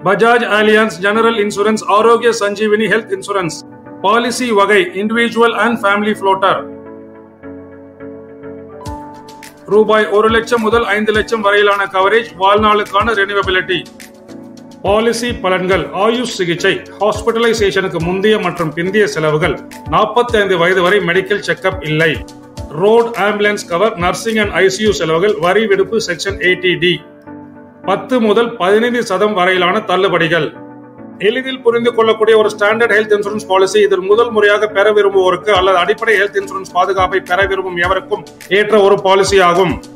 Bajaj அலியன்ஸ் general insurance Arogya Sanjeevani health insurance policy வகை individual and family floater ரூபாய் ஒரு லட்சம் முதல் ஐந்து லட்சம் வரையிலான கவரேஜ் வாழ்நாளுக்கான ரெனிவபிலிட்டி பாலிசி பலன்கள் ஆயுஷ் சிகிச்சை ஹாஸ்பிட்டலைசேஷனுக்கு முந்தைய மற்றும் பிந்தைய செலவுகள் 45 வயது வரை மெடிக்கல் செக்கப் இல்லை road ambulance cover nursing and ICU செலவுகள் வரி விடுப்பு செக்ஷன் எயிட்டி டி பத்து முதல் பதினைந்து சதம் வரையிலான தள்ளுபடிகள் எளிதில் புரிந்து கொள்ளக்கூடிய ஒரு ஸ்டாண்டர்ட் ஹெல்த் இன்சூரன்ஸ் பாலிசி இதில் முதல் முறையாக பெற விரும்புவோருக்கு அல்லது அடிப்படை ஹெல்த் இன்சூரன்ஸ் பாதுகாப்பை பெற விரும்பும் எவருக்கும் ஏற்ற ஒரு பாலிசி ஆகும்